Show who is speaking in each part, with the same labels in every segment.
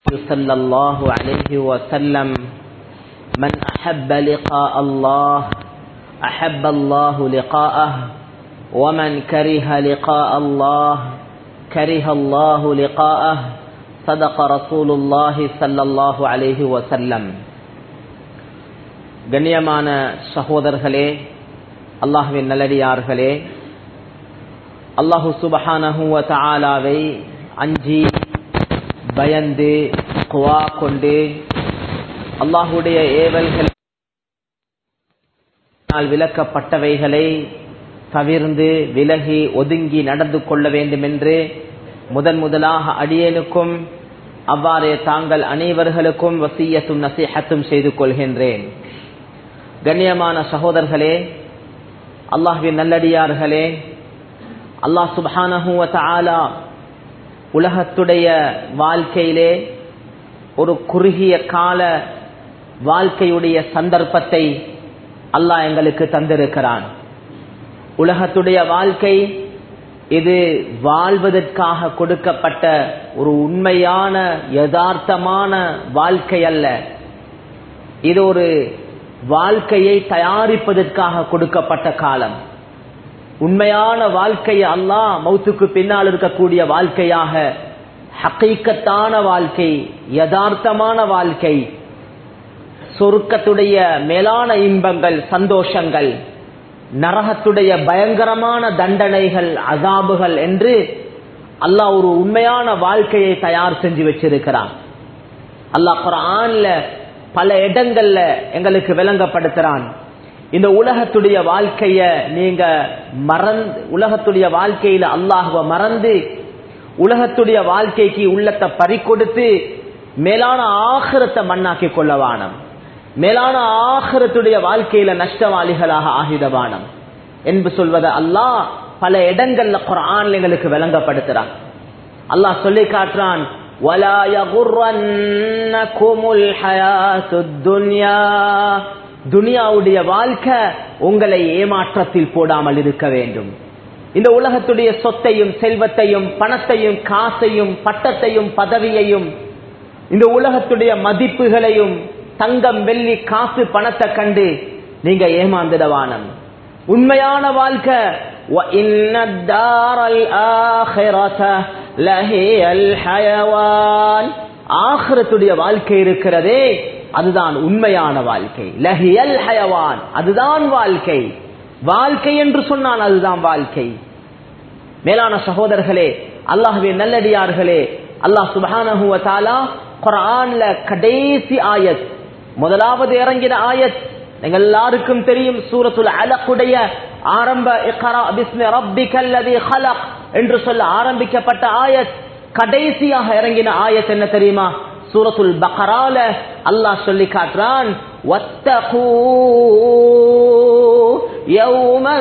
Speaker 1: صلى الله عليه وسلم من أحب لقاء الله أحب الله لقاءه ومن كره لقاء الله كره الله لقاءه صدق رسول الله صلى الله عليه وسلم கண்ணியமான சகோதரர்களே அல்லாஹுவின் நல்லடியார்களே அல்லாஹு சுபஹானஹுவ தாலாவை அஞ்சி பயந்து குவா கொண்டு அல்லாஹுடைய ஏவல்கள் விளக்கப்பட்டவைகளை தவிர்ந்து விலகி ஒதுங்கி நடந்து கொள்ள வேண்டும் என்று முதன் முதலாக அடியேனுக்கும் அவ்வாறே தாங்கள் அனைவர்களுக்கும் வசியத்தும் நசீஹத்தும் செய்து கொள்கின்றேன் கண்ணியமான சகோதரர்களே அல்லாஹுவின் நல்லடியார்களே அல்லாஹ் சுபானஹுவ தாலா உலகத்துடைய வாழ்க்கையிலே ஒரு குறுகிய கால வாழ்க்கையுடைய சந்தர்ப்பத்தை அல்லாஹ் எங்களுக்கு தந்திருக்கிறான் உலகத்துடைய வாழ்க்கை இது வாழ்வதற்காக கொடுக்கப்பட்ட ஒரு உண்மையான யதார்த்தமான வாழ்க்கை அல்ல இது ஒரு வாழ்க்கையை தயாரிப்பதற்காக கொடுக்கப்பட்ட காலம் உண்மையான வாழ்க்கையை அல்லாஹ் மௌத்துக்கு பின்னால் இருக்கக்கூடிய வாழ்க்கையாக ஹக்கீக்கத்தான வாழ்க்கை யதார்த்தமான வாழ்க்கை சொருக்கத்துடைய மேலான இன்பங்கள் சந்தோஷங்கள் நரகத்துடைய பயங்கரமான தண்டனைகள் அசாபுகள் என்று அல்லாஹ் ஒரு உண்மையான வாழ்க்கையை தயார் செஞ்சு வச்சிருக்கிறான் அல்லாஹ் குரான்ல பல இடங்கள்ல எங்களுக்கு விளங்கப்படுத்துறான் இந்த உலகத்துடைய வாழ்க்கைய நீங்க மறந்து உலகத்துடைய வாழ்க்கையில அல்லாஹுவ மறந்து உலகத்துடைய வாழ்க்கைக்கு உள்ளத்தை பறிக்கொடுத்து மேலான ஆகிரத்தை மண்ணாக்கி கொள்ளவானம் மேலான ஆகிரத்துடைய வாழ்க்கையில நஷ்டவாளிகளாக ஆகிதவானம் என்று சொல்வதை அல்லாஹ் பல இடங்கள்ல குரான் எங்களுக்கு விளங்கப்படுத்துறான் அல்லாஹ் சொல்லி காட்டுறான் ولا يغرنكم الحياة الدنيا துனியாவுடைய வாழ்க்கை உங்களை ஏமாற்றத்தில் போடாமல் இருக்க வேண்டும் இந்த உலகத்துடைய சொத்தையும் செல்வத்தையும் பணத்தையும் காசையும் பட்டத்தையும் பதவியையும் இந்த உலகத்துடைய மதிப்புகளையும் தங்கம் வெள்ளி காசு பணத்தை கண்டு நீங்க ஏமாந்துடவானம் உண்மையான வாழ்க்கை ஆஹரத்துடைய வாழ்க்கை இருக்கிறதே அதுதான் உண்மையான வாழ்க்கை லஹியல் ஹயவான் அதுதான் வாழ்க்கை வாழ்க்கை என்று சொன்னால் அதுதான் வாழ்க்கை மேலான சகோதரர்களே அல்லாஹுவே நல்லடியார்களே அல்லாஹ் சுபஹானஹுவ தாலா குரான்ல கடைசி ஆயத் முதலாவது இறங்கின ஆயத் எங்கள் எல்லாருக்கும் தெரியும் சூரத்துல் அலக்குடைய ஆரம்ப இக்ரா பிஸ்மி ரப்பிக்கல்லதி ஹலக் என்று சொல்ல ஆரம்பிக்கப்பட்ட ஆயத் கடைசியாக இறங்கின ஆயத் என்ன தெரியுமா சூரத்துல் பக்கரால அல்லாஹ் சொல்லி காட்டுறான் يوما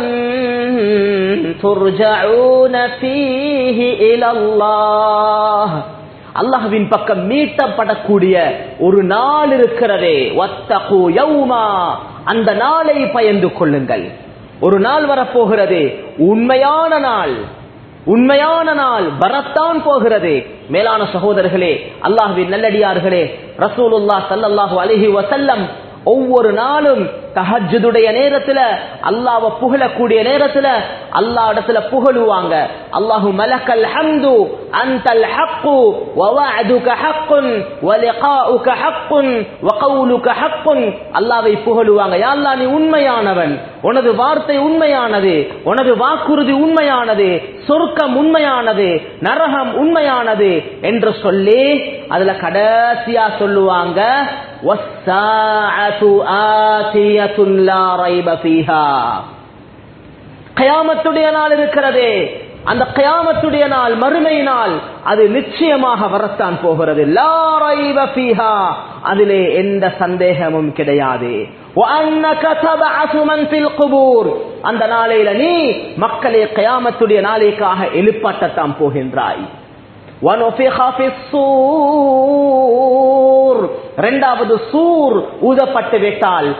Speaker 1: ترجعون فيه إلى الله அல்லாஹ்வின் பக்கம் மீட்டப்படக்கூடிய ஒரு நாள் இருக்கிறதே வத்தகு யௌமா அந்த நாளை பயந்து கொள்ளுங்கள் ஒரு நாள் வரப்போகிறது உண்மையான நாள் உண்மையான நாள் வரத்தான் போகிறது மேலான சகோதரர்களே அல்லாஹுவின் நல்லடியார்களே ரசூலுல்லா சல்லல்லாஹு அலஹி வசல்லம் ஒவ்வொரு நாளும் தஹஜுடைய நேரத்துல அல்லாவ புகழக்கூடிய நேரத்துல அல்லா இடத்துல புகழுவாங்க அல்லாஹு மலக்கல் ஹம்து அந்தல் ஹக்கு வவஅதுக ஹக்குன் வலிகாஉக ஹக்குன் வகவுலுக ஹக்குன் அல்லாவை புகழுவாங்க யா அல்லாஹ் நீ உண்மையானவன் உனது வார்த்தை உண்மையானது உனது வாக்குறுதி உண்மையானது சொர்க்கம் உண்மையானது நரகம் உண்மையானது என்று சொல்லி அதுல கடைசியா சொல்லுவாங்க கயாமத்துடைய நாள் இருக்கிறதே அந்த கயாமத்துடைய நாள் மறுமை நாள் அது நிச்சயமாக வரத்தான் போகிறது அதிலே எந்த சந்தேகமும் கிடையாது அந்த நாளையில நீ மக்களை கயாமத்துடைய நாளைக்காக எழுப்பாட்டத்தான் போகின்றாய் இரண்டாவது சூர் ஊதப்பட்டு விட்டால்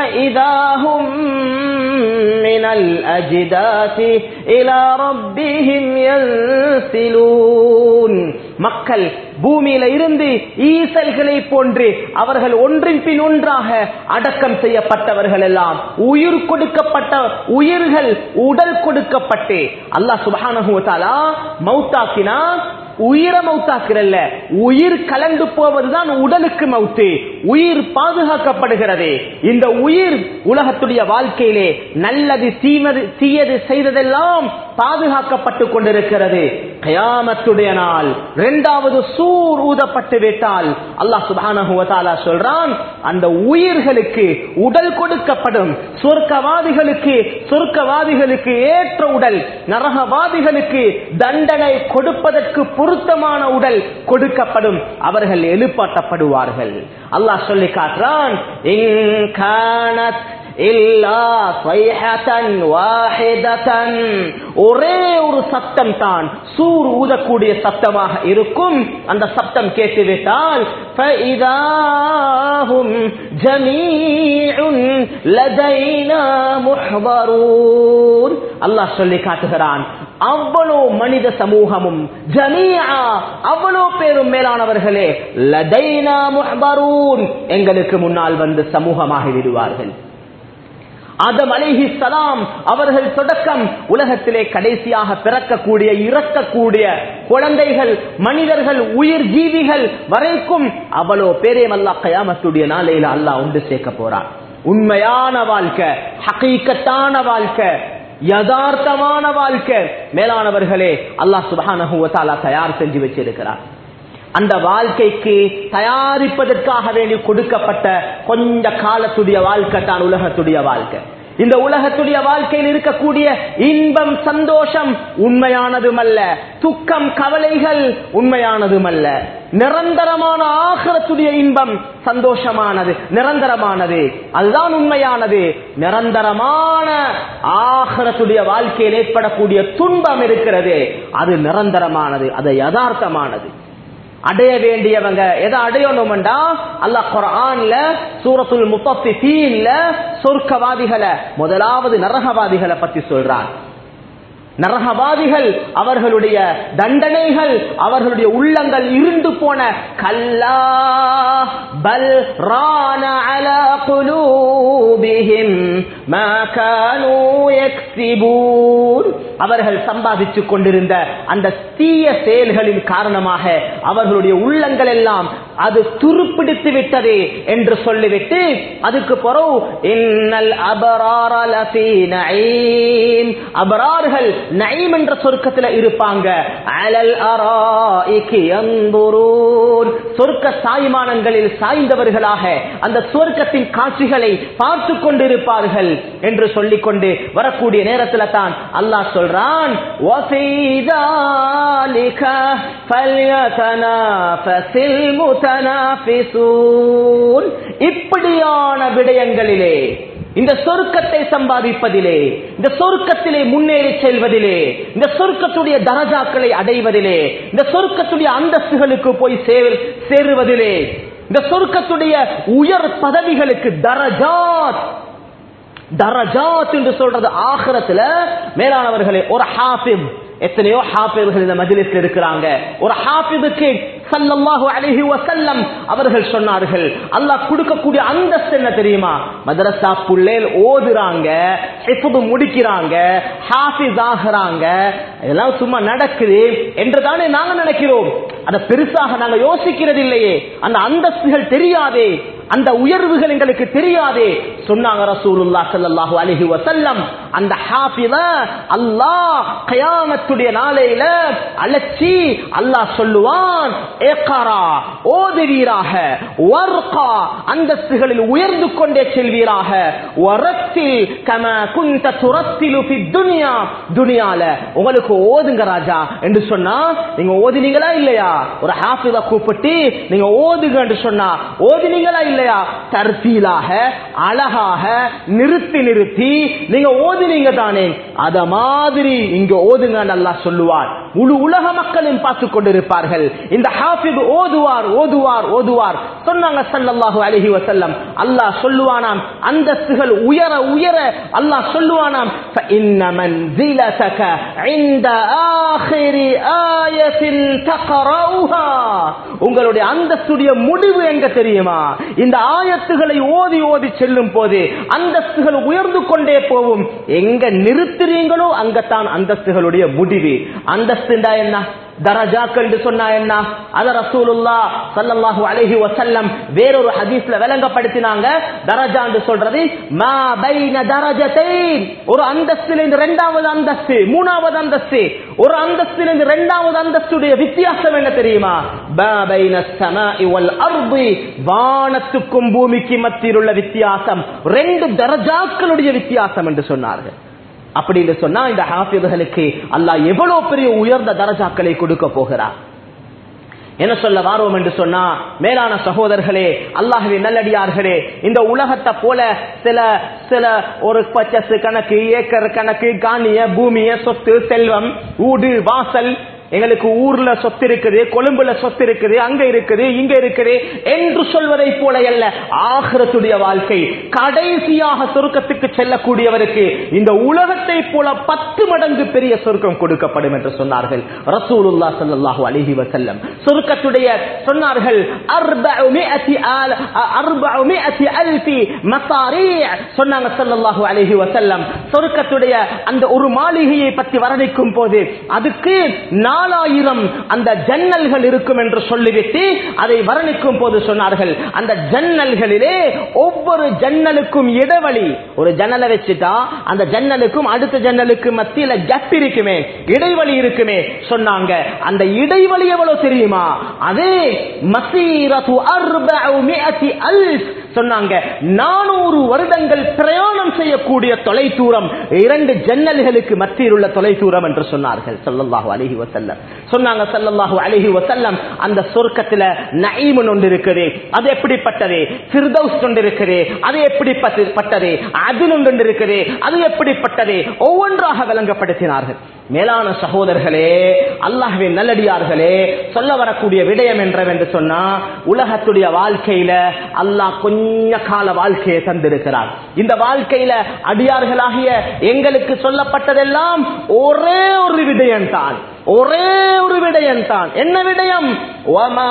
Speaker 1: من الأجداث إلى ربهم ينسلون மக்கள் பூமியில இருந்து ஈசல்களை போன்று அவர்கள் ஒன்றின் பின் ஒன்றாக அடக்கம் செய்யப்பட்டவர்கள் எல்லாம் உயிர் கொடுக்கப்பட்ட உயிர்கள் உடல் கொடுக்கப்பட்டு அல்லாஹ் சுபஹானஹு வ தஆலா மௌத்தாக்கினா உயிரை மௌத்தாக்குறல்ல உயிர் கலந்து போவதுதான் உடலுக்கு மௌத்து உயிர் பாதுகாக்கப்படுகிறது இந்த உயிர் உலகத்துடைய வாழ்க்கையிலே நல்லது தீமது தீயது செய்ததெல்லாம் பாதுகாக்கப்பட்டு கொண்டிருக்கிறது கயாமத்துடைய நாள் இரண்டாவது சூர் ஊதப்பட்டு விட்டால் அல்லாஹ் சுபானஹு வதஆலா சொல்றான் அந்த உயிர்களுக்கு உடல் கொடுக்கப்படும் சொர்க்கவாதிகளுக்கு சொர்க்கவாதிகளுக்கு ஏற்ற உடல் நரகவாதிகளுக்கு தண்டனை கொடுப்பதற்கு பொருத்தமான உடல் கொடுக்கப்படும் அவர்கள் எழுப்பாட்டப்படுவார்கள் அல்லாஹ் சொல்லி காட்டுறான் "இன் கானத் இல்லா صيحةً واحدة." ஒரே ஒரு சத்தம் தான் சூர் ஊதக்கூடிய சத்தமாக இருக்கும் அந்த சத்தம் கேட்டுவிட்டால் فَإِذَا هُمْ جَمِيعٌ لَدَيْنَا مُحْضَرُونَ அல்லாஹ் சொல்லி காட்டுகிறான் அவ்வளோ மனித சமூகமும் ஜமீஆ அவ்வளோ பேரும் மேலானவர்களே லதைனா முஹ்பரூன் எங்களுக்கு முன்னால் வந்து சமூகமாகி விடுவார்கள் ஆதம் அலிஹி சலாம் அவர்கள் தொடக்கம் உலகத்திலே கடைசியாக பிறக்கக்கூடிய இறக்கக்கூடிய குழந்தைகள் மனிதர்கள் உயிர் ஜீவிகள் வரைக்கும் அவ்வளோ பேரே அல்லாஹ் கயாமத்துடைய நாளையில அல்லாஹ் உண்டு சேர்க்க போறார் உண்மையான வாழ்க்கை ஹகீக்கத்தான வாழ்க்கை யதார்த்தமான வாழ்க்கை மேலானவர்களே அல்லாஹ் சுபஹானஹு வ தஆலா தயார் செஞ்சு வச்சிருக்கிறார் அந்த வாழ்க்கைக்கு தயாரிப்பதற்காக வேண்டி கொடுக்கப்பட்ட கொஞ்ச காலத்துடைய வாழ்க்கை தான் உலகத்துடைய வாழ்க்கை இந்த உலகத்துடைய வாழ்க்கையில் இருக்கக்கூடிய இன்பம் சந்தோஷம் உண்மையானதும் அல்ல துக்கம் கவலைகள் உண்மையானதும் அல்ல நிரந்தரமான ஆகரத்துடைய இன்பம் சந்தோஷமானது நிரந்தரமானது அதுதான் உண்மையானது நிரந்தரமான ஆகரத்துடைய வாழ்க்கையில் ஏற்படக்கூடிய துன்பம் இருக்கிறது அது நிரந்தரமானது அது யதார்த்தமானது அடைய வேண்டியவங்க எதை அடையணும்டா அல்லாஹ் குர்ஆன்ல சூரத்துல் முத்தஃபிஃபீன்ல சொர்க்கவாதிகளை முதலாவது நரகவாதிகளை பத்தி சொல்றான் நரகவாதிகள் அவர்களுடைய தண்டனைகள் அவர்களுடைய உள்ளங்கள் இருண்டு போன கல்லா பல் ரான அலா குலூபிஹிம் மா கானூ யக்ஸிபூன் அவர்கள் சம்பாதித்துக் கொண்டிருந்த அந்த தீய செயல்களின் காரணமாக அவர்களுடைய உள்ளங்கள் எல்லாம் அது துருப்பிடித்து விட்டது என்று சொல்லிவிட்டு அதுக்கு பிறகு இன்னல் அபரார லஃபீ நஈம் அபரார்கள் நயீம் என்ற சொர்க்கத்துல இருப்பாங்க அலல் அராஇகி யன்துரூன் சொர்க்க சாய்மானங்களில் சாய்ந்தவர்களாக அந்த சொர்க்கத்தின் காட்சிகளை பார்த்து கொண்டிருப்பார்கள் என்று சொல்லிக்கொண்டு வரக்கூடிய நேரத்துல தான் அல்லாஹ் சொல்றான் وَفِي ذَلِكَ فَلْيَتَنَافَسِ الْمُتَنَافِسُونَ இப்படியான விடயங்களிலே இந்த சொர்க்கத்தை சம்பாதிப்பதிலே இந்த சொர்க்கத்திலே முன்னேறி செல்வதிலே இந்த சொர்க்கத்துடைய தரஜாக்களை அடைவதிலே இந்த சொர்க்கத்துடைய அந்தஸ்துகளுக்கு போய் சேர்- சேருவதிலே இந்த சொர்க்கத்துடைய உயர் பதவிகளுக்கு தரஜாத் தரஜாத் என்று சொல்றது ஆகிரத்துல மேலானவர்களே ஒரு ஹாஃபிப் எத்தனையோ ஹாஃபிர்கள் இந்த மஜ்லிஸ்ல இருக்கிறாங்க ஒரு ஹாஃபிதுக்கு ஸல்லல்லாஹு அலைஹி வஸல்லம் அவர்கள் சொன்னார்கள் அல்லாஹ் கொடுக்கக்கூடிய அந்தஸ்து என்ன தெரியுமா மதரசா புள்ளேல் ஓதுறாங்க ஹிஃபுது முடிக்கிறாங்க ஹாஃபிஸ் ஆகுறாங்க இதெல்லாம் சும்மா நடக்குது என்று தானே நாங்க நினைக்கிறோம் அதை பெருசாக நாங்க யோசிக்கிறது இல்லையே அந்த அந்தஸ்துகள் தெரியாதே அந்த உயர்வுகள் எங்களுக்கு தெரியாதே சொன்னாங்க ரசூலுல்லா ஸல்லல்லாஹு அலைஹி வஸல்லம் அந்த ஹாஃபிஸ அல்லாஹ் கயாமத்துடைய நாளையில அழைச்சி அல்லாஹ் சொல்லுவான் இக்ரா ஓதுவீராக வர்கா அந்தஸ்துகளில் உயர்ந்து கொண்டே செல்வீராக வரத்தில் கம குந்த துரத்திலு ஃபி துனியா துனியால உங்களுக்கு ஓதுங்க ராஜா என்று சொன்னா நீங்க ஓதினீங்களா இல்லையா ஒரு ஹாஃபிஸ கூப்பிட்டு நீங்க ஓதுங்க என்று சொன்னா ஓதினீங்களா இல்லையா தர்த்தீலாக அழகாக நிறுத்தி நிறுத்தி நீங்க ஓதினீங்க தானே அத மாதிரி இங்க ஓதுங்க அல்லாஹ் சொல்லுவார் முழு உலக மக்களும் பார்த்து கொண்டிருப்பார்கள் இந்த ஹாஃபித் ஓதுவார் ஓதுவார் ஓதுவார் சொன்னாங்க ஸல்லல்லாஹு அலைஹி வஸல்லம் அல்லாஹ் சொல்லுவானாம் அந்தஸ்துகள் உயர உயர அல்லாஹ் சொல்லுவானாம் فإن منزلتك عند آخر آية تقرأها உங்களுடைய அந்தஸ்துடைய முடிவு எங்க தெரியுமா இந்த ஆயத்துகளை ஓதி ஓதி செல்லும் போது அந்தஸ்துகள் உயர்ந்து கொண்டே போகும் எங்க நிறுத்துறீங்களோ அங்கத்தான் அந்தஸ்துகளுடைய முடிவு அந்தஸ்துண்டா என்ன தரஜாக்கள் சொன்னா என்ன அத ரசூலுல்லா ஸல்லல்லாஹு அலைஹி வஸல்லம் வேறொரு ஹதீஸ்ல விளங்கப்படுத்தினாங்க தரஜான்னு சொல்றது மா பைன தரஜத்தைன் ஒரு அந்தஸ்தில இருந்து இரண்டாவது அந்தஸ்து மூணாவது அந்தஸ்து ஒரு அந்தஸ்தில இருந்து இரண்டாவது அந்தஸ்துடைய வித்தியாசம் என்ன தெரியுமா மா பைன ஸமாஇ வல் அர்தி வானத்துக்கும் பூமிக்கு மத்தியில் உள்ள வித்தியாசம் ரெண்டு தரஜாக்களுடைய வித்தியாசம் என்று சொன்னார்கள் அப்படின்னு சொன்னா இந்த ஹாஃபிதுகளுக்கு அல்லாஹ் எவ்வளவு பெரிய உயர்ந்த தரஜாக்களை கொடுக்க போகிறார் என்ன சொல்ல வாரோம் என்று சொன்னா மேலான சகோதரர்களே அல்லாஹ்வே நல்லடியார்களே இந்த உலகத்தை போல சில சில ஒரு பச்சஸ் கணக்கு ஏக்கர் கணக்கு காணிய பூமிய சொத்து செல்வம் ஊடு வாசல் எங்களுக்கு ஊர்ல சொத்து இருக்குது கொழும்புல சொத்து இருக்குது அங்க இருக்குது இங்க இருக்குது என்று சொல்வதை போல அல்ல ஆகிரத்துடைய வாழ்க்கை கடைசியாக சொர்க்கத்துக்கு செல்லக்கூடியவருக்கு இந்த உலகத்தை போல பத்து மடங்கு பெரிய சொர்க்கம் கொடுக்கப்படும் என்று சொன்னார்கள் ரசூலுல்லா ஸல்லல்லாஹு அலைஹி வஸல்லம் சொர்க்கத்துடைய சொன்னார்கள் அர்பஉமிஅத்தி ஆல அர்பஉமிஅத்தி அல்ஃபி மசாரி சொன்னாங்க ஸல்லல்லாஹு அலைஹி வஸல்லம் சொர்க்கத்துடைய அந்த ஒரு மாளிகையை பற்றி வர்ணிக்கும் போது அதுக்கு நாலாயிரம் அந்த ஜன்னல்கள் இருக்கும் என்று சொல்லிவிட்டு அதை வர்ணிக்கும் போது சொன்னார்கள் அந்த ஜன்னல்களிலே ஒவ்வொரு ஜன்னலுக்கும் இடைவெளி ஒரு ஜன்னலை வச்சுட்டா அந்த ஜன்னலுக்கும் அடுத்த ஜன்னலுக்கு மத்தியில கேப் இருக்குமே இடைவெளி இருக்குமே சொன்னாங்க அந்த இடைவெளி எவ்வளவு தெரியுமா அதே மசீரத்து அர்பஉமிஅத்தி அல்ஃப் சொன்னாங்க நானூறு வருடங்கள் பிரயாணம் செய்யக்கூடிய தொலை தூரம் இரண்டு ஜன்னல்களுக்கு மத்தியில் உள்ள தொலை தூரம் என்று சொன்னார்கள் ஸல்லல்லாஹு அலைஹி வஸல்லம் சொன்னாங்க ஸல்லல்லாஹு அலைஹி வஸல்லம் அந்த சொர்க்கத்துல நஈமன் ஒன்று இருக்குது அது எப்படிப்பட்டது ஃபிர்தௌஸ் ஒன்று இருக்குது அது எப்படிப்பட்டது அதில் ஒன்று இருக்குது அது எப்படிப்பட்டது ஒவ்வொன்றாக விளங்கப்படுத்தினார்கள் மேலான சகோதரர்களே அல்லாஹ்வின் நல்லடியார்களே சொல்ல வரக்கூடிய விடயம் என்றவென்று சொன்னா உலகத்துடைய வாழ்க்கையில அல்லாஹ் கொஞ்ச கால வாழ்க்கையை தந்திருக்கிறார் இந்த வாழ்க்கையில அடியார்களாகிய எங்களுக்கு சொல்லப்பட்டதெல்லாம் ஒரே ஒரு விடயம் தான் ஒரே ஒரு விடயம் தான் என்ன விடயம் وَمَا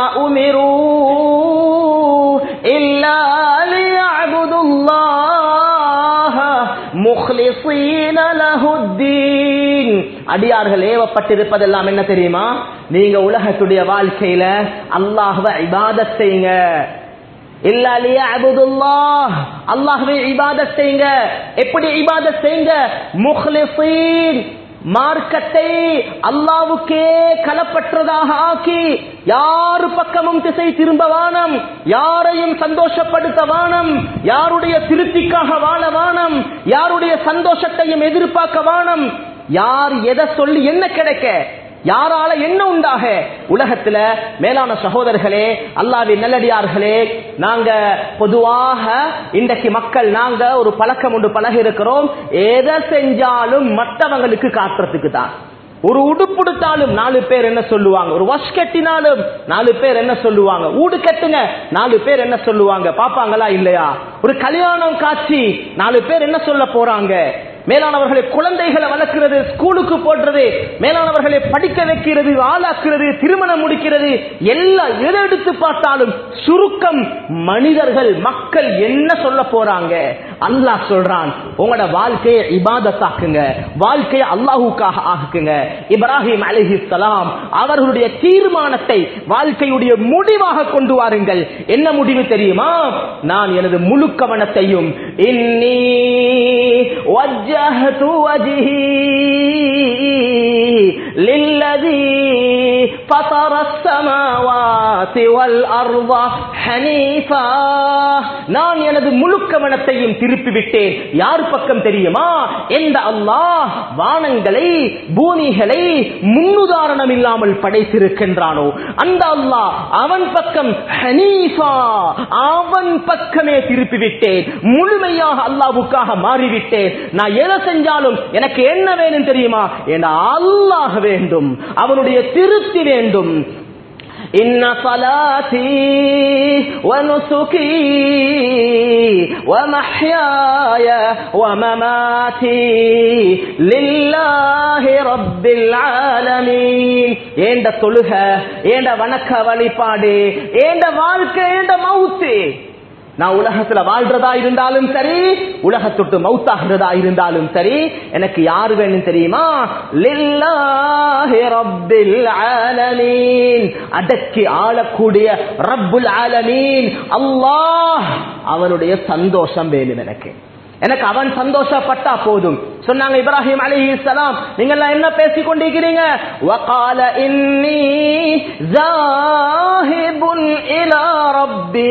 Speaker 1: أُمِرُوا إِلَّا لِيَعْبُدُوا اللَّهَ مُخْلِصِينَ لَهُ الدِّينَ அடியார்கள் ஏவப்பட்டிருப்பதெல்லாம் என்ன தெரியுமா நீங்க உலகத்துடைய வாழ்க்கையில அல்லாஹ்வை இபாதத் செய்யுங்க இல்லாலிய அபுதுல்லாஹ் அல்லாஹ்வை இபாதத் செய்யுங்க எப்படி இபாதத் செய்யுங்க முஹ்லிஸீன் மார்க்கத்தை அல்லாவுக்கே கலப்பற்றதாக ஆக்கி யாரு பக்கமும் திசை திரும்ப வானம் யாரையும் சந்தோஷப்படுத்த வானம் யாருடைய திருப்திக்காக வாழ வானம் யாருடைய சந்தோஷத்தையும் எதிர்பார்க்க வானம் யார் எதை சொல்லி என்ன கிடைக்க யாரால என்ன உண்டாக உலகத்துல மேலான சகோதரர்களே அல்லாவின் நல்லடியார்களே நாங்க பொதுவாக இன்றைக்கு மக்கள் நாங்க ஒரு பழக்கம் ஒன்று பழகி இருக்கிறோம் எதை செஞ்சாலும் மற்றவங்களுக்கு காட்டுறதுக்கு தான் ஒரு உடுப்புடுத்தாலும் நாலு பேர் என்ன சொல்லுவாங்க ஒரு வாஷ் கட்டினாலும் நாலு பேர் என்ன சொல்லுவாங்க ஊடு கட்டுங்க நாலு பேர் என்ன சொல்லுவாங்க பாப்பாங்களா இல்லையா ஒரு கல்யாணம் காட்சி நாலு பேர் என்ன சொல்ல போறாங்க மேலானவர்களை குழந்தைகளை வளர்க்கிறது ஸ்கூலுக்கு போடுறது மேலானவர்களை படிக்க வைக்கிறது ஆளாக்குறது திருமணம் முடிக்கிறது எல்லாம் எதை எடுத்து பார்த்தாலும் சுருக்கம் மனிதர்கள் மக்கள் என்ன சொல்ல போறாங்க அல்லாஹ் சொல்றான் உங்களோட வாழ்க்கையை இபாதத்தாக்குங்க வாழ்க்கையை அல்லாஹுக்காக ஆக்குங்க இப்ராஹிம் அலிஹி சலாம் அவர்களுடைய தீர்மானத்தை வாழ்க்கையுடைய முடிவாக கொண்டு வாருங்கள் என்ன முடிவு தெரியுமா நான் எனது முழு கவனத்தையும் இன்னி وجهت وجهي للذي فطر السماوات والأرض حنيفا நான் எனது முழு கவனத்தையும் திருப்பி விட்டேன் யார் பக்கம் தெரியுமா எந்த அல்லாஹ் வானங்களை பூமிகளை முன்னுதாரணம் இல்லாமல் படைத்திருக்கின்றானோ அந்த அல்லாஹ் அவன் பக்கம் ஹனீஃபா அவன் பக்கமே திருப்பி விட்டேன் முழுமையாக அல்லாவுக்காக மாறிவிட்டேன் நான் எதை செஞ்சாலும் எனக்கு என்ன வேணும் தெரியுமா என அல்லாஹ் வேண்டும் அவனுடைய திருப்தி வேண்டும் إن صلاتي ونسكي ومحياي ومماتي لله رب العالمين ஏண்ட தொழுக ஏண்ட வணக்க வழிபாடு ஏண்ட வாழ்க்கை ஏண்ட மவுத்து நான் உலகத்துல வாழ்றதா இருந்தாலும் சரி உலகத்தொட்டு மவுத்தாகிறதா இருந்தாலும் சரி எனக்கு யாரு வேணும் தெரியுமா லில்லாஹி ரப்பில் ஆலமீன் அடக்கி ஆளக்கூடிய ரப்புல் ஆலமீன் அல்லாஹ் அவனுடைய சந்தோஷம் வேணும் எனக்கு எனக்கு அவன் சந்தோஷப்பட்டா போதும் சொன்னாங்க இப்ராஹிம் அலிஹி சலாம் நீங்க எல்லாம் என்ன பேசிக் கொண்டிருக்கிறீங்க வகால இன்னி ஜாஹிபுன் இலா ரப்பி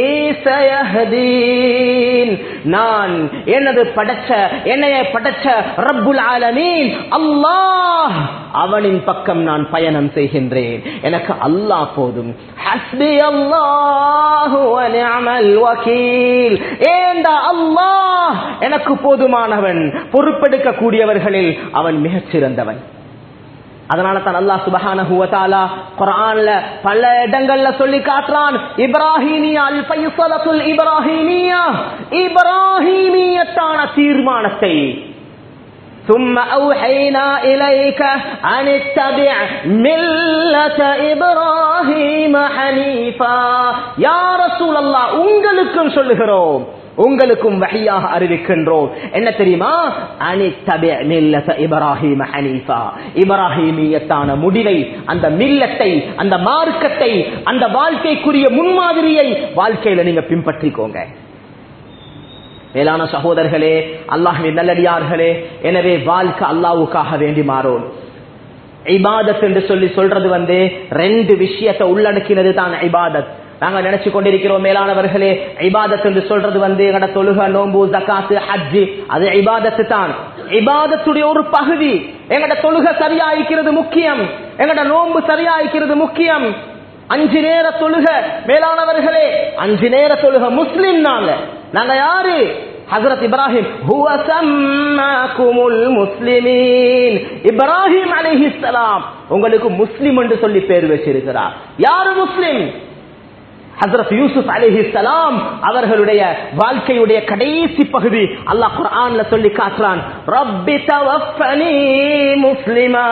Speaker 1: சயஹதீன் நான் எனது படைச்ச என்னைய படைச்ச ரப்புல் ஆலமீன் அல்லாஹ் அவனின் பக்கம் நான் பயணம் செய்கின்றேன் எனக்கு அல்லாஹ் போதும் ஹஸ்பி அல்லாஹு வ நிஅமல் வகீல் ஏண்டா அல்லாஹ் எனக்கு போதுமானவன் பொறுப்பெடுக்க கூடியவர்களில் அவன் மிகச் சிறந்தவன் அதனால தான் அல்லாஹ் சுபஹானஹு வ தஆலா குர்ஆன்ல பல இடங்கள்ல சொல்லி காட்டுறான் இப்ராஹீமியா அல் ஃபைஸலத்துல் இப்ராஹீமியா இப்ராஹீமியத்தான தீர்மானத்தை ثم أوحينا إليك أن اتبع ملة إبراهيم حنيفا يا رسول الله உங்களுக்கும் சொல்லுகிறோம் உங்களுக்கும் வகையாக அறிவிக்கின்றோம் என்ன தெரியுமா அனித்தபி மில்லத இப்ராஹிம் ஹனீஃபா இப்ராஹிமியத்தான முடிவை அந்த மில்லத்தை அந்த மார்க்கத்தை அந்த வாழ்க்கைக்குரிய முன்மாதிரியை வாழ்க்கையில நீங்க பின்பற்றிக்கோங்க மேலான சகோதரர்களே அல்லாஹின் நல்லடியார்களே எனவே வாழ்க்கை அல்லாவுக்காக வேண்டி மாறும் இபாதத் என்று சொல்லி சொல்றது வந்து ரெண்டு விஷயத்தை உள்ளடக்கினது தான் இபாதத் நாங்க நினைச்சு கொண்டிருக்கிறோம் மேலானவர்களே இபாதத் என்று சொல்றது வந்து எங்கட தொழுக நோம்பு ஜக்காத்து ஹஜ்ஜி அது இபாதத்து தான் இபாதத்துடைய ஒரு பகுதி எங்கட தொழுக சரியா இருக்கிறது முக்கியம் எங்கட நோம்பு சரியா இருக்கிறது முக்கியம் அஞ்சு நேர தொழுக மேலானவர்களே அஞ்சு நேர தொழுக முஸ்லிம் நாங்க நாங்க யாரு ஹசரத் இப்ராஹிம் ஹுவ சம்மாக்குமுல் முஸ்லிமீன் இப்ராஹிம் அலைஹிஸ்ஸலாம் உங்களுக்கு முஸ்லிம் என்று சொல்லி பேர் வச்சிருக்கிறார் யாரு முஸ்லிம் ஹசரத் யூசுப் அலிஹிஸ்லாம் அவர்களுடைய வாழ்க்கையுடைய கடைசி பகுதி அல்லாஹ் குர்ஆன்ல சொல்லி காட்டுறான் ரப்பி தவஃபனி முஸ்லிமா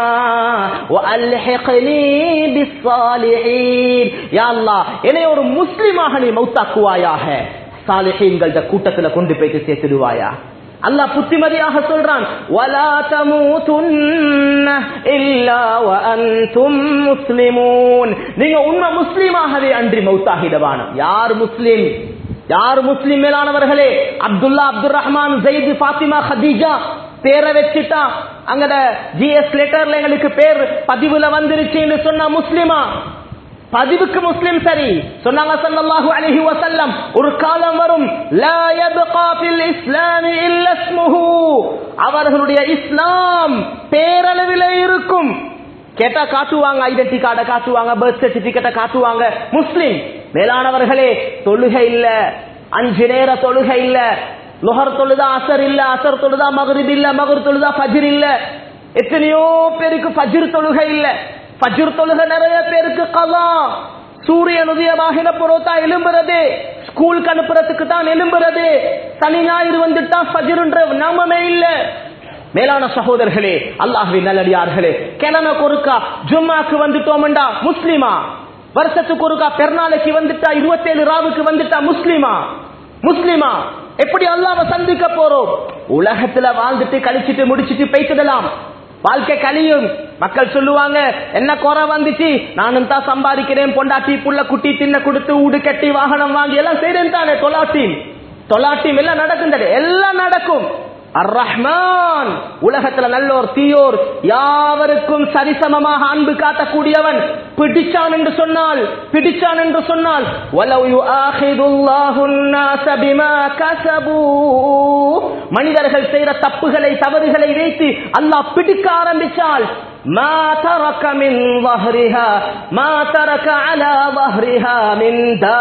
Speaker 1: வஅல்ஹிக்னி பிஸ்ஸாலிஹீன் யா அல்லாஹ் என்னை ஒரு முஸ்லிமாக நீ மௌத்தாக்குவாயாக சாலிஹீன்கள கூட்டத்துல கொண்டு போயிட்டு சேர்த்துடுவாயா அல்லாஹ் புத்திமதியாக சொல்றான் வலா தமூதுன்ன இல்லா வஅன்தும் முஸ்லிமூன் நீங்க உண்மை முஸ்லிமாகவே அன்றி மௌத்தாகிடவானம் யார் முஸ்லிம் யார் முஸ்லிம் மேலானவர்களே அப்துல்லா அப்துல் ரஹ்மான் ஜெயித் ஃபாத்திமா ஹதீஜா பேரை வச்சுட்டா அங்கட ஜிஎஸ் லெட்டர்ல எங்களுக்கு பேர் பதிவுல வந்துருச்சுன்னு சொன்னா முஸ்லிமா பதிவுக்கு முஸ்லிம் சரி சொன்னாங்க ஸல்லல்லாஹு அலைஹி வஸல்லம் ஒரு காலம் வரும் லா யப்கா ஃபில் இஸ்லாம் இல்லா இஸ்முஹு அவர்களுடைய இஸ்லாம் பேரளவில் இருக்கும் கேட்டா காட்டுவாங்க ஐடென்டி கார்டை காட்டுவாங்க பர்த் சர்டிபிகேட்டை காட்டுவாங்க முஸ்லிம் மேலானவர்களே தொழுகை இல்ல அஞ்சு நேர தொழுகை இல்ல லொஹர் தொழுதா அசர் இல்ல அசர் தொழுதா மகரிப் இல்ல மகர் தொழுதா ஃபஜ்ர் இல்ல எத்தனையோ பேருக்கு ஃபஜ்ர் தொழுகை இல்ல ஃபஜ்ர் தொழுகை நிறைய பேருக்கு கலா சூரியன் உதயமாகின புறத்தா எலும்புறது ஸ்கூலுக்கு அனுப்புறதுக்கு தான் எலும்புறது சனி ஞாயிறு வந்துட்டா ஃபஜ்ருன்ற நாமமே இல்ல மேலான சகோதரர்களே அல்லாஹ்வின் நல்லடியார்களே கிழமை கொருக்கா ஜும்மாக்கு வந்துட்டோம்டா முஸ்லிமா வருஷத்துக்கு ஒருக்கா பெருநாளைக்கு வந்துட்டா இருபத்தேழு ராவுக்கு வந்துட்டா முஸ்லிமா முஸ்லிமா எப்படி அல்லாஹ்வை சந்திக்க போறோம் உலகத்துல வாழ்ந்துட்டு கழிச்சிட்டு முடிச்சிட்டு பேசிடலாம் வாழ்க்கை கழியும் மக்கள் சொல்லுவாங்க என்ன குறை வந்துச்சு நானும் தான் சம்பாதிக்கிறேன் பொண்டாட்டி புள்ள குட்டி தின்ன கொடுத்து ஊடு கட்டி வாகனம் வாங்கி எல்லாம் செய்றேன் தானே தொலாட்டீம் தொலாட்டீம் எல்லாம் நடக்கும் எல்லாம் நடக்கும் அர் ரஹ்மான் உலகத்துல நல்லோர் தீயோர் யாவருக்கும் சரிசமமாக அன்பு காட்டக்கூடியவன் பிடிச்சான் என்று சொன்னால் பிடிச்சான் என்று சொன்னால் وَلَوْ يُؤَاخِذُ اللَّهُ النَّاسَ بِمَا كَسَبُوا மனிதர்கள் செய்யற தப்புகளை தவறுகளை வைத்து அல்லாஹ் பிடிக்க ஆரம்பிச்சால் ما ترك من ظهرها ما ترك على ظهرها من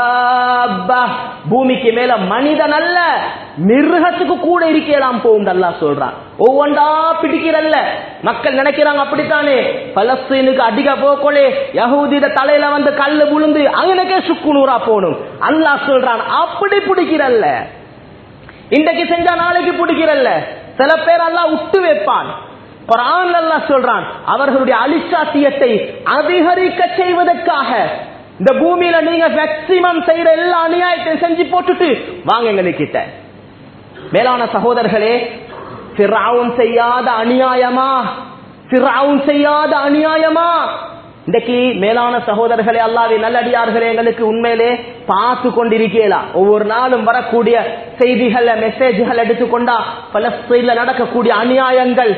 Speaker 1: دابة பூமிக்கு மேல மனிதன் அல்ல மிருகத்துக்கு கூட இருக்கலாம் போகும் அல்லாஹ் சொல்றான் ஒவ்வொன்றா பிடிக்கிறல்ல மக்கள் நினைக்கிறாங்க அப்படித்தானே பலஸ்தீனுக்கு அடிக்க போக்கோலே யகூதிட தலையில வந்து கல்லு விழுந்து அங்கனக்கே சுக்குநூறா போகணும் அல்லாஹ் சொல்றான் அப்படி பிடிக்கிறல்ல இன்றைக்கு செஞ்சா நாளைக்கு பிடிக்கிறல்ல சில பேர் எல்லாம் விட்டு வைப்பான் குரான் அல்லாஹ் சொல்றான் அவர்களுடைய அலிச்சாத்தியத்தை அதிகரிக்க செய்வதற்காக இந்த பூமியில நீங்க மேக்சிமம் செய்யற எல்லா அநியாயத்தையும் செஞ்சு போட்டுட்டு வாங்க எங்ககிட்ட மேலான சகோதரர்களே ஃபிரௌன் செய்யாத அநியாயமா ஃபிரௌன் செய்யாத அநியாயமா இன்றைக்கு மேலான சகோதரர்களே அல்லாவின் நல்லடியார்களே எங்களுக்கு உண்மையிலே பார்த்து கொண்டிருக்கலாம் ஒவ்வொரு நாளும் வரக்கூடிய செய்திகள் மெசேஜ்கள் எடுத்துக்கொண்டா பலஸ்தீன்ல நடக்கக்கூடிய அநியாயங்கள்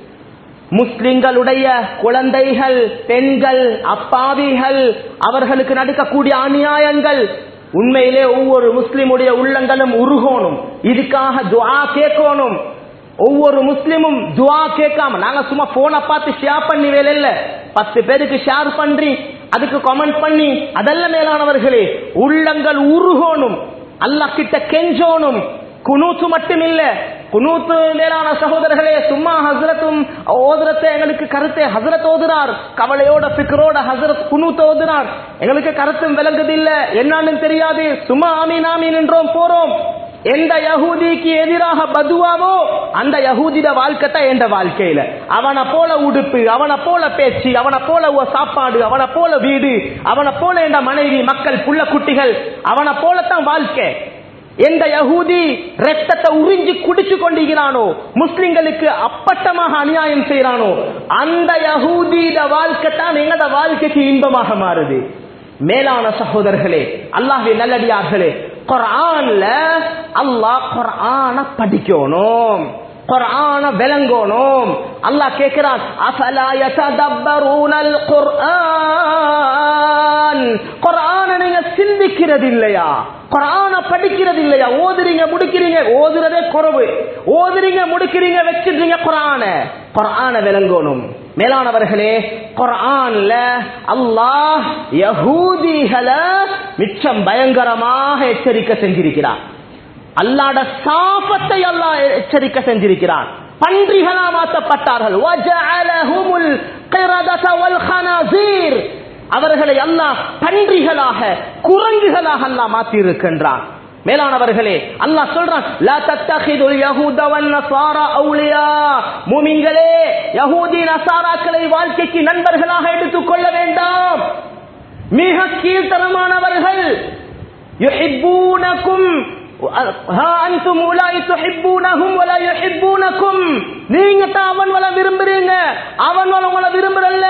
Speaker 1: முஸ்லிம்களுடைய குழந்தைகள் பெண்கள் அப்பாவிகள் அவர்களுக்கு நடக்கக்கூடிய அநியாயங்கள் உண்மையிலே ஒவ்வொரு முஸ்லிமுடைய உள்ளங்களும் உருகோணும் இதுக்காக துவா கேட்கணும் ஒவ்வொரு முஸ்லிமும் துவா கேட்காம நாங்க சும்மா போனை பார்த்து ஷேர் பண்ணி வேலை இல்ல பத்து பேருக்கு ஷேர் பண்ணி அதுக்கு கமெண்ட் பண்ணி அதெல்லாம் மேலானவர்களே உள்ளங்கள் உருகோணும் அல்லாஹ் கிட்ட கெஞ்சோணும் குனூத்து மட்டும் இல்ல குனூத்து மேலான சகோதரர்களே சும்மா ஹசரத்தும் ஓதுரத்தை எங்களுக்கு கருத்தை ஹசரத் ஓதுறார் கவலையோட பிக்கரோட ஹசரத் குனூத்து ஓதுறார் எங்களுக்கு கருத்தும் விளங்குது இல்ல என்னன்னு தெரியாது சும்மா ஆமீன் ஆமீன் என்றோம் போறோம் எந்த யகூதிக்கு எதிராக பதுவாவோ அந்த யகூதிட வாழ்க்கை தான் எந்த வாழ்க்கையில அவனை போல உடுப்பு அவனை போல பேச்சு அவனை போல ஒரு சாப்பாடு அவனை போல வீடு அவனை போல என்ற மனைவி மக்கள் புள்ள குட்டிகள் அவனை போலத்தான் வாழ்க்கை எந்த யகூதி ரத்தத்தை உறிஞ்சி குடிச்சு கொண்டிருக்கிறானோ முஸ்லிம்களுக்கு அப்பட்டமாக அநியாயம் செய்யறானோ அந்த யகூதியிட வாழ்க்கை தான் எங்கட வாழ்க்கைக்கு இன்பமாக மாறுது மேலான சகோதரர்களே அல்லாஹ்வின் நல்லடியார்களே குர்ஆன்ல அல்லாஹ் குர்ஆன படிக்கணும் குர்ஆன விளங்கணும் அல்லாஹ் கேட்கிறான் அஃபலா யததப்பரூனல் குர்ஆன் குர்ஆன நீங்க சிந்திக்கிறது இல்லையா குர்ஆன படிக்கிறது இல்லையா ஓதுறீங்க முடிக்கிறீங்க ஓதுறதே குறவு ஓதுறீங்க முடிக்கிறீங்க வச்சிருக்கீங்க குர்ஆன குர்ஆன விளங்கணும் மேலானவர்களே குர்ஆன்ல அல்லாஹ் யஹூதிகளை மிச்சம் பயங்கரமாக எச்சரிக்கை செஞ்சிருக்கிறார் அல்லாட சாபத்தை அல்லாஹ் எச்சரிக்கை செஞ்சிருக்கிறான் பன்றிகளா மாற்றப்பட்டார்கள் வஜஅலஹுமுல் கிரதத வல் கனாசீர் அவர்களை அல்லாஹ் பன்றிகளாக குரங்குகளாக அல்லாஹ் மாற்றி இருக்கின்றான் மேலானவர்களே அல்லாஹ் சொல்றான் லா தத்தஹிதுல் யஹூத வன் நஸாரா அவுலியா மூமின்களே யஹூதி நஸாராக்களை வாழ்க்கைக்கு நண்பர்களாக எடுத்துக் கொள்ள வேண்டாம் மிக கீழ்த்தரமானவர்கள் யுஹிப்பூனக்கும் ஹா அன்தும் உலாய் துஹிப்பூனஹும் வலா யுஹிப்பூனக்கும் நீங்க தான் அவன் வல விரும்புறீங்க அவன் வல உங்களை விரும்புறல்ல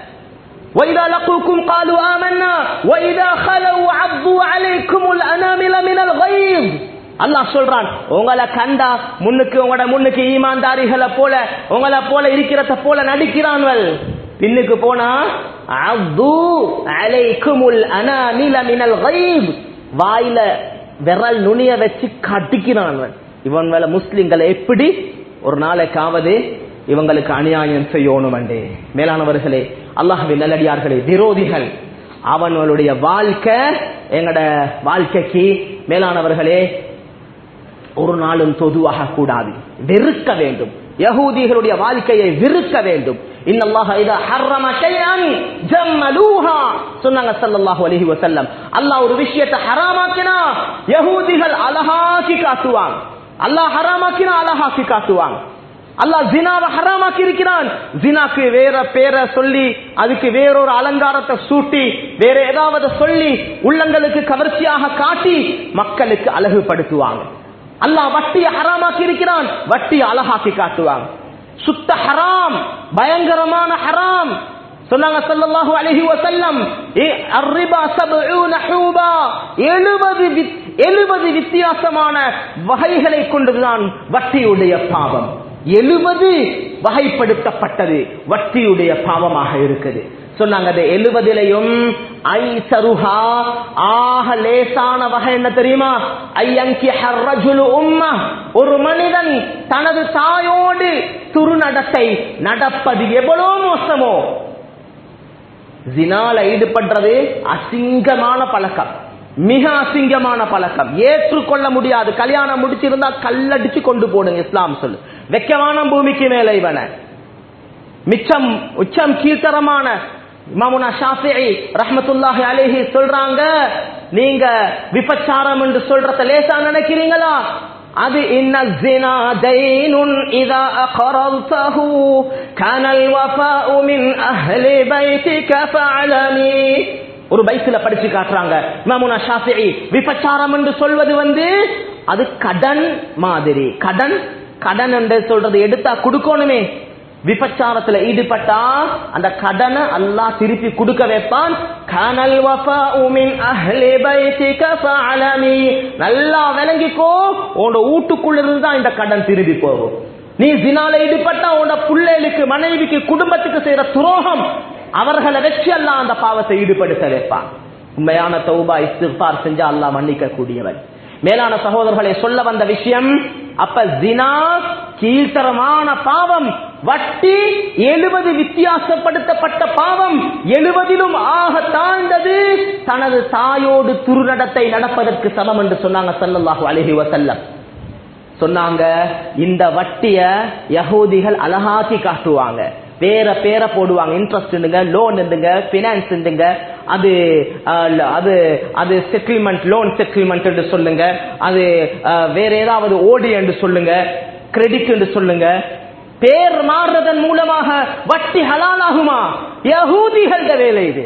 Speaker 1: وإذا لقوكم قالوا آمنا وإذا خلوا عضوا عليكم الأنامل من الغيظ அல்லாஹ் சொல்றான் உங்களை கண்டா முன்னுக்கு உங்களோட முன்னுக்கு ஈமான்தாரிகளை போல உங்களை போல இருக்கிறத போல நடிக்கிறான்கள் பின்னுக்கு போனா அவ்து அலைக்குமுல் அனாமில மினல் கைப் வாயில விரல் நுனிய வச்சு கட்டிக்கிறான்வன் இவன் மேல முஸ்லிம்களை எப்படி ஒரு நாளைக்காவது இவங்களுக்கு அநியாயம் செய்யணும் அண்டே மேலானவர்களே அல்லாஹ்வின் நல்லடியார்களே விரோதிகள் அவனுடைய வாழ்க்கை எங்கட வாழ்க்கைக்கு மேலானவர்களே ஒரு நாளும் தொதுவாக கூடாது வெறுக்க வேண்டும் யகூதிகளுடைய வாழ்க்கையை வெறுக்க வேண்டும் இன்னல்லாஹ இதா ஹர்ரம ஷைஅன் ஜம்மலூஹா சொன்னாங்க ஸல்லல்லாஹு அலைஹி வஸல்லம் அல்லாஹ் ஒரு விஷயத்தை ஹராமாக்கினா யகூதிகள் அழகாக்கி காட்டுவாங்க அல்லாஹ் ஹராமாக்கினா அழகாக்கி காட்டுவாங்க அல்லாஹ் ஜினாவை ஹராமாக்கி இருக்கிறான் ஜினாக்கு வேற பேரை சொல்லி அதுக்கு வேறொரு அலங்காரத்தை சூட்டி வேற ஏதாவது சொல்லி உள்ளங்களுக்கு கவர்ச்சியாக காட்டி மக்களுக்கு அழகுபடுத்துவாங்க அல்லாஹ் வட்டியை ஹராமாக்கி இருக்கிறான் வட்டியை அழகாக்கி காட்டுவாங்க சுத்த ஹராம் பயங்கரமான ஹராம் சொன்னாங்க ஸல்லல்லாஹு அலைஹி வஸல்லம் அர்ரிபா 70 ஹூபா 70 வித் எழுபது வித்தியாசமான வகைகளை கொண்டுதான் வட்டியுடைய பாவம் எழுபது வகைப்படுத்தப்பட்டது வட்டியுடைய பாவமாக இருக்குது சொன்னாங்க அது எழுபதிலையும் ஐ சருஹா ஆக லேசான வகை என்ன தெரியுமா ஐயங்கி ஹர்ரஜுலு உம்மா ஒரு மனிதன் தனது தாயோடு துருநடத்தை நடப்பது எவ்வளவு மோசமோ ஜினால ஈடுபடுறது அசிங்கமான பழக்கம் மிக அசிங்கமான பழக்கம் ஏற்றுக்கொள்ள முடியாது கல்யாணம் முடிச்சிருந்தா கல்லடிச்சு கொண்டு போடுங்க இஸ்லாம் சொல்லு வெக்கமான பூமிக்கு மேல இவன மிச்சம் உச்சம் கீழ்த்தரமான இமாமுனா ஷாஃபிஇ ரஹ்மத்துல்லாஹி அலைஹி சொல்றாங்க நீங்க விபச்சாரம் என்று சொல்றத லேசா நினைக்கிறீங்களா அது இன்ன الزنا دين اذا اقررته كان الوفاء من اهل بيتك فاعلمي ஒரு பைசில படிச்சு காட்டுறாங்க இமாமுனா ஷாஃபிஇ விபச்சாரம் என்று சொல்வது வந்து அது கடன் மாதிரி கடன் கடன் என்று சொல்றது எடுத்தா கொடுக்கணுமே விபச்சாரத்துல ஈடுபட்டா அந்த கடனை அல்லாஹ் திருப்பி கொடுக்க வைப்பான் கனல் வஃபாஉ மின் அஹ்லி பைத்திக ஃபஅலமி நல்லா விளங்கிக்கோ உன்னோட வீட்டுக்குள்ள இருந்து தான் இந்த கடன் திரும்பி போகும் நீ ஜினால ஈடுபட்டா உன்னோட பிள்ளைகளுக்கு மனைவிக்கு குடும்பத்துக்கு செய்யற துரோகம் அவர்களை வச்சு அல்லாஹ் அந்த பாவத்தை ஈடுபடுத்த வைப்பான் உண்மையான தௌபா இஸ்திஃபார் செஞ்சா அல்லாஹ் மன்னிக்க கூடியவன் மேலான சகோதரர்களை சொல்ல வந்த விஷயம் அப்ப ஜினா கீழ்த்தரமான பாவம் வட்டி எழுபது வித்தியாசப்படுத்தப்பட்ட பாவம் எழுபதிலும் ஆக தாழ்ந்தது தனது தாயோடு துருநடத்தை நடப்பதற்கு சமம் என்று சொன்னாங்க சல்லல்லாஹு அலைஹி வஸல்லம் சொன்னாங்க இந்த வட்டிய யகூதிகள் அழகாக்கி காட்டுவாங்க வேற பேரை போடுவாங்க இன்ட்ரெஸ்ட் லோன் பினான்ஸ் அது அஹ், அது அது செட்டில்மெண்ட் லோன் செட்டில்மெண்ட் என்று சொல்லுங்க அது அஹ், வேற ஏதாவது ஓடி என்று சொல்லுங்க கிரெடிட் என்று சொல்லுங்க பேர் மாறுறதன் மூலமாக வட்டி ஹலாலாகுமா யகூதிகள வேலை இது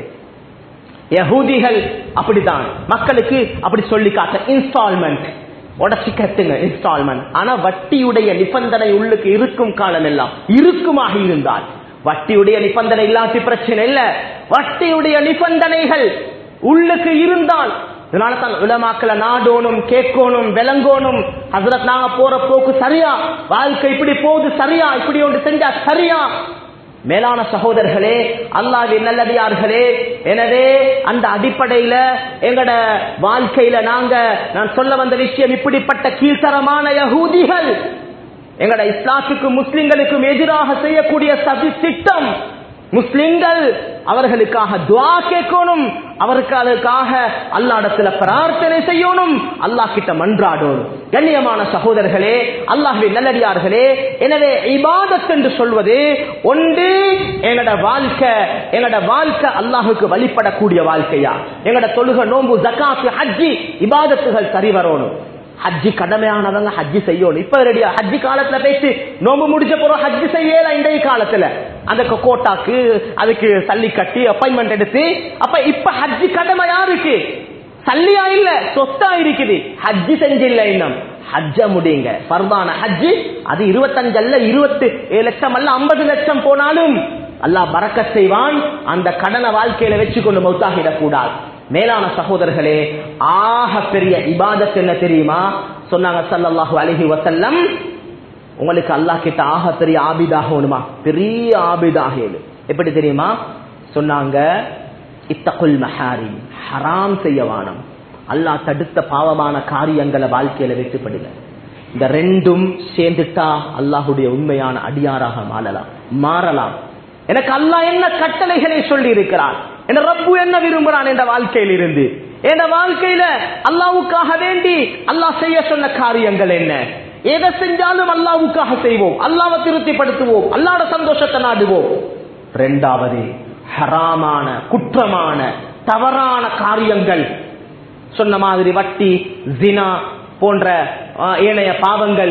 Speaker 1: யகூதிகள் அப்படித்தான் மக்களுக்கு அப்படி சொல்லி காட்ட இன்ஸ்டால்மெண்ட் உடச்சி கட்டுங்க இன்ஸ்டால்மெண்ட் ஆனா வட்டியுடைய நிபந்தனை உள்ளுக்கு இருக்கும் காலம் எல்லாம் இருக்குமாக இருந்தால் வட்டியுடைய நிபந்தனை இல்லாட்டி பிரச்சனை இல்ல வட்டியுடைய நிபந்தனைகள் உள்ளுக்கு இருந்தால் இதனால தான் உலமாக்களை நாடோனும் கேட்கணும் விளங்கோனும் ஹசரத் நாங்க போற போக்கு சரியா வாழ்க்கை இப்படி போகுது சரியா இப்படி ஒன்று செஞ்சா சரியா மேலான சகோதரர்களே அல்லாவின் நல்லடியார்களே எனவே அந்த அடிப்படையில எங்கட வாழ்க்கையில நாங்க நான் சொல்ல வந்த விஷயம் இப்படிப்பட்ட கீழ்த்தரமான யகூதிகள் எங்கட இஸ்லாத்துக்கும் முஸ்லிம்களுக்கும் எதிராக செய்யக்கூடிய சதி திட்டம் முஸ்லிம்கள் அவர்களுக்காக துவா கேட்கணும் அவர்களுக்காக அல்லாடத்துல பிரார்த்தனை செய்யணும் அல்லாஹ் கிட்ட மன்றாடணும் கண்ணியமான சகோதரர்களே அல்லாஹ்வின் நல்லடியார்களே எனவே இபாதத் என்று சொல்வது ஒன்று எங்கட வாழ்க்கை எங்கட வாழ்க்கை அல்லாஹுக்கு வழிபடக்கூடிய வாழ்க்கையா எங்கட தொழுக நோன்பு ஜக்காத்து ஹஜ்ஜி இபாதத்துகள் சரி வரணும் ஹஜ்ஜி கடமையானவங்க ஹஜ்ஜி செய்யணும் இப்ப ரெடியா ஹஜ்ஜி காலத்துல பேசி நோம்பு முடிச்ச போறோம் ஹஜ்ஜி செய்யல இன்றைய காலத்துல அந்த கோட்டாக்கு அதுக்கு சல்லி கட்டி அப்பாயின்மெண்ட் எடுத்து அப்ப இப்ப ஹஜ்ஜி கடமை யாருக்கு சல்லியா இல்ல சொத்தா இருக்குது ஹஜ்ஜி செஞ்சில்ல இன்னும் ஹஜ்ஜ முடியுங்க பர்தான ஹஜ்ஜி அது இருபத்தஞ்சு அல்ல இருபத்தி ஏழு லட்சம் அல்ல ஐம்பது லட்சம் போனாலும் அல்லாஹ் பறக்க செய்வான் அந்த கடனை வாழ்க்கையில வச்சு கொண்டு மௌத்தாகிடக் கூடாது மேலான சகோதரர்களே ஆக பெரிய இபாதத் என்ன தெரியுமா சொன்னாங்க சல்லல்லாஹு அலைஹி வஸல்லம் உங்களுக்கு அல்லாஹ் கிட்ட ஆக பெரிய ஆபிதாகணுமா பெரிய ஆபிதாக எப்படி தெரியுமா சொன்னாங்க இத்தகுல் மஹாரிம் ஹராம் செய்ய வானம் அல்லாஹ் தடுத்த பாவமான காரியங்களை வாழ்க்கையில வெற்றிப்படுங்க இந்த ரெண்டும் சேர்ந்துட்டா அல்லாஹுடைய உண்மையான அடியாராக மாறலாம் மாறலாம் எனக்கு அல்லாஹ் என்ன கட்டளைகளை சொல்லி இருக்கிறான் என் ரப்பு என்ன விரும்புறான் என்ற வாழ்க்கையில் இருந்து என் வாழ்க்கையில அல்லாவுக்காக வேண்டி அல்லாஹ் செய்ய சொன்ன காரியங்கள் என்ன எதை செஞ்சாலும் அல்லாவுக்காக செய்வோம் அல்லாவை திருப்திப்படுத்துவோம் அல்லாட சந்தோஷத்தை நாடுவோம் ரெண்டாவது ஹராமான குற்றமான தவறான காரியங்கள் சொன்ன மாதிரி வட்டி ஜினா போன்ற ஆஹ், ஏனைய பாவங்கள்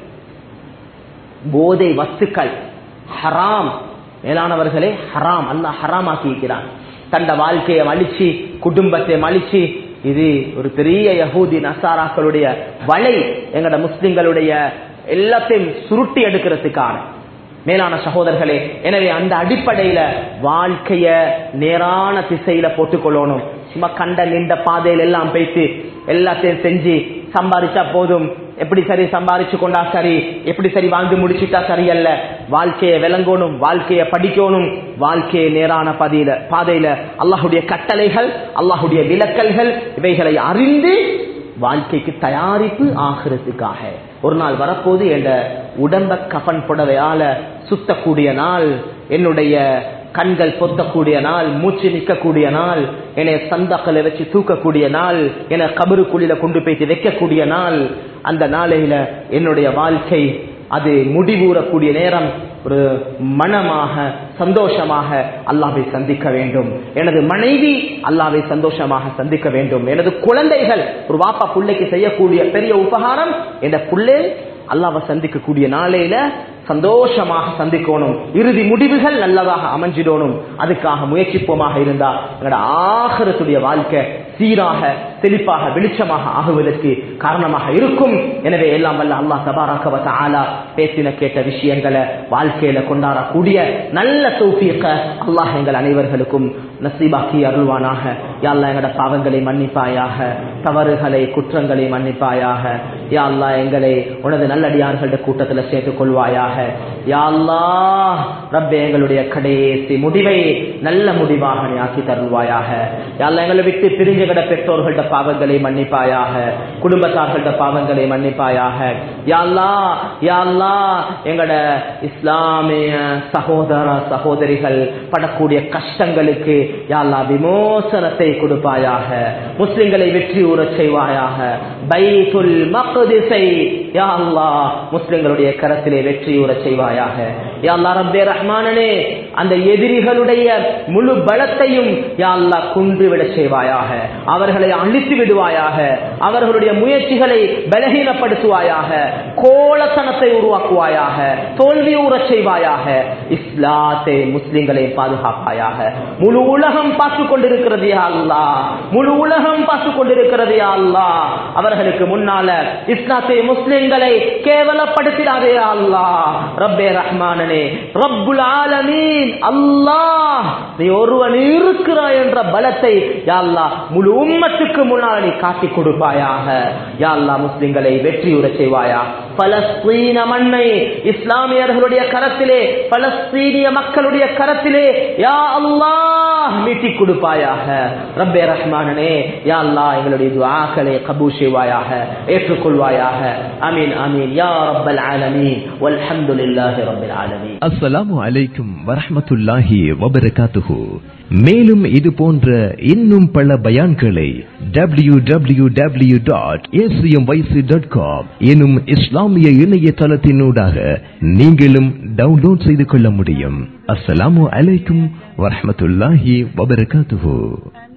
Speaker 1: போதை வஸ்துக்கள் ஹராம் மேலானவர்களே ஹராம் அல்லாஹ் ஹராம் ஆக்கியிருக்கிறான் தந்த வாழ்க்கையை மலிச்சு குடும்பத்தை மலிச்சு இது ஒரு பெரிய யகூதி நசாராக்களுடைய வலை எங்கட முஸ்லிம்களுடைய எல்லாத்தையும் சுருட்டி எடுக்கிறதுக்கான மேலான சகோதரர்களே எனவே அந்த அடிப்படையில வாழ்க்கைய நேரான திசையில போட்டுக்கொள்ளணும் சும்மா கண்ட நின்ற பாதையில எல்லாம் போயிட்டு எல்லாத்தையும் செஞ்சு சம்பாதிச்சா போதும் எப்படி சரி சம்பாதிச்சு கொண்டா சரி எப்படி சரி வாழ்ந்து முடிச்சுட்டா சரி அல்ல வாழ்க்கையை விளங்கணும் வாழ்க்கையை படிக்கணும் வாழ்க்கையை நேரான பதியில பாதையில அல்லாஹுடைய கட்டளைகள் அல்லாஹுடைய விலக்கல்கள் இவைகளை அறிந்து வாழ்க்கைக்கு தயாரிப்பு ஆகிறதுக்காக ஒரு நாள் வரப்போது என்ற உடம்ப கஃன் புடவையால சுத்தக்கூடிய நாள் என்னுடைய கண்கள் பொத்தக்கூடிய நாள் மூச்சு நிற்கக்கூடிய நாள் என்னை சந்தக்களை வச்சு தூக்கக்கூடிய நாள் என கபருக்குழியில கொண்டு போயிட்டு வைக்கக்கூடிய நாள் அந்த நாளையில என்னுடைய வாழ்க்கை அது முடிவூறக்கூடிய நேரம் ஒரு மனமாக சந்தோஷமாக அல்லாவை சந்திக்க வேண்டும் எனது மனைவி அல்லாவை சந்தோஷமாக சந்திக்க வேண்டும் எனது குழந்தைகள் ஒரு வாப்பா பிள்ளைக்கு செய்யக்கூடிய பெரிய உபகாரம் என் பிள்ளை அல்லாவை சந்திக்கக்கூடிய நாளையில சந்தோஷமாக சந்திக்கணும் இறுதி முடிவுகள் நல்லதாக அமைஞ்சிடணும் அதுக்காக முயற்சிப்போமாக இருந்தா எங்களோட ஆகரத்துடைய வாழ்க்கை சீராக செழிப்பாக வெளிச்சமாக ஆகுவதற்கு காரணமாக இருக்கும் எனவே எல்லாம் வல்ல அல்லாஹ் தபாராக்கவத்த ஆலா பேசின கேட்ட விஷயங்களை வாழ்க்கையில கொண்டாடக்கூடிய நல்ல தௌஃபீக்க அல்லாஹ் எங்கள் அனைவர்களுக்கும் நசீபாக்கி அருள்வானாக யாழ்லா எங்களோட பாவங்களை மன்னிப்பாயாக தவறுகளை குற்றங்களை மன்னிப்பாயாக யாழ்லா எங்களை உனது நல்லடியார்களுடைய கூட்டத்துல சேர்த்துக் கொள்வாயாக யாழ்லா ரப்பே எங்களுடைய கடைசி முடிவை நல்ல முடிவாக நீ ஆக்கி தருவாயாக யாழ்லா எங்களை விட்டு பிரிஞ்ச கிட பெற்றோர்கள்ட பாவங்களை மன்னிப்பாயாக குடும்பத்தார்கள்ட பாவங்களை மன்னிப்பாயாக யாழ்லா யாழ்லா எங்களோட இஸ்லாமிய சகோதர சகோதரிகள் படக்கூடிய கஷ்டங்களுக்கு யாழ்லா விமோசனத்தை கொடுப்பாயாக முஸ்லிம்களை வெற்றி உறச் செய்வாயாக பைத்துல் மக்திஸை யா அல்லாஹ் முஸ்லிம்களுடைய கரத்திலே வெற்றி உறச் செய்வாயாக யா அல்லாஹ் ரப்பே ரஹ்மானனே அந்த எதிரிகளுடைய முழு பலத்தையும் யா அல்லாஹ் குன்று விட செய்வாயாக அவர்களை அழித்து விடுவாயாக அவர்களுடைய முயற்சிகளை பலகீனப்படுத்துவாயாக கோலத்தனத்தை உருவாக்குவாயாக தோல்வி உறச் செய்வாயாக இஸ்லாத்தை முஸ்லிம்களை பாதுகாப்பாயாக முழு உலகம் பார்த்து கொண்டிருக்கிறது யா அல்லாஹ் முழு உலகம் பார்த்து கொண்டிருக்கிறது யா அல்லாஹ் அவர்களுக்கு முன்னால இஸ்லாத்தை முஸ்லிம்களை கேவலப்படுத்திடாதே யா அல்லாஹ் ரப்பே ரஹ்மானனே ரப்புல் ஆலமீன் அல்லாஹ் நீ ஒருவன் இருக்கிறாய் என்ற பலத்தை யா அல்லாஹ் முழு உம்மத்துக்கு முன்னால் நீ காட்டி கொடுப்பாயாக யா அல்லாஹ் முஸ்லிம்களை வெற்றியுறச் செய்வாயா பலஸ்தீன மண்ணை இஸ்லாமியர்களுடைய கரத்திலே பலஸ்தீனிய மக்களுடைய கரத்திலே யா அல்லாஹ் மீட்டி கொடுப்பாயாக ரப்பே ரஹ்மானனே யா அல்லாஹ் எங்களுடைய துஆக்களை கபூல் செய்வாயாக ஏற்றுக்கொள்வாயாக ஆமீன் ஆமீன் யா ரப்பல் ஆலமீன் வல்ஹம்துலில்லாஹி ரப்பில் ஆலமீன்
Speaker 2: அஸ்ஸலாமு அலைக்கும் வரஹ்மத்துல்லாஹி வபரகாத்துஹு மேலும் இது போன்ற இன்னும் பல பயான்களை W W W dot dot com எனும் இஸ்லாமிய இணையதளத்தினூடாக நீங்களும் டவுன்லோட் செய்து கொள்ள முடியும் அஸ்ஸலாமு அலைக்கும் வரஹ்மத்துல்லாஹி வபரகாத்துஹு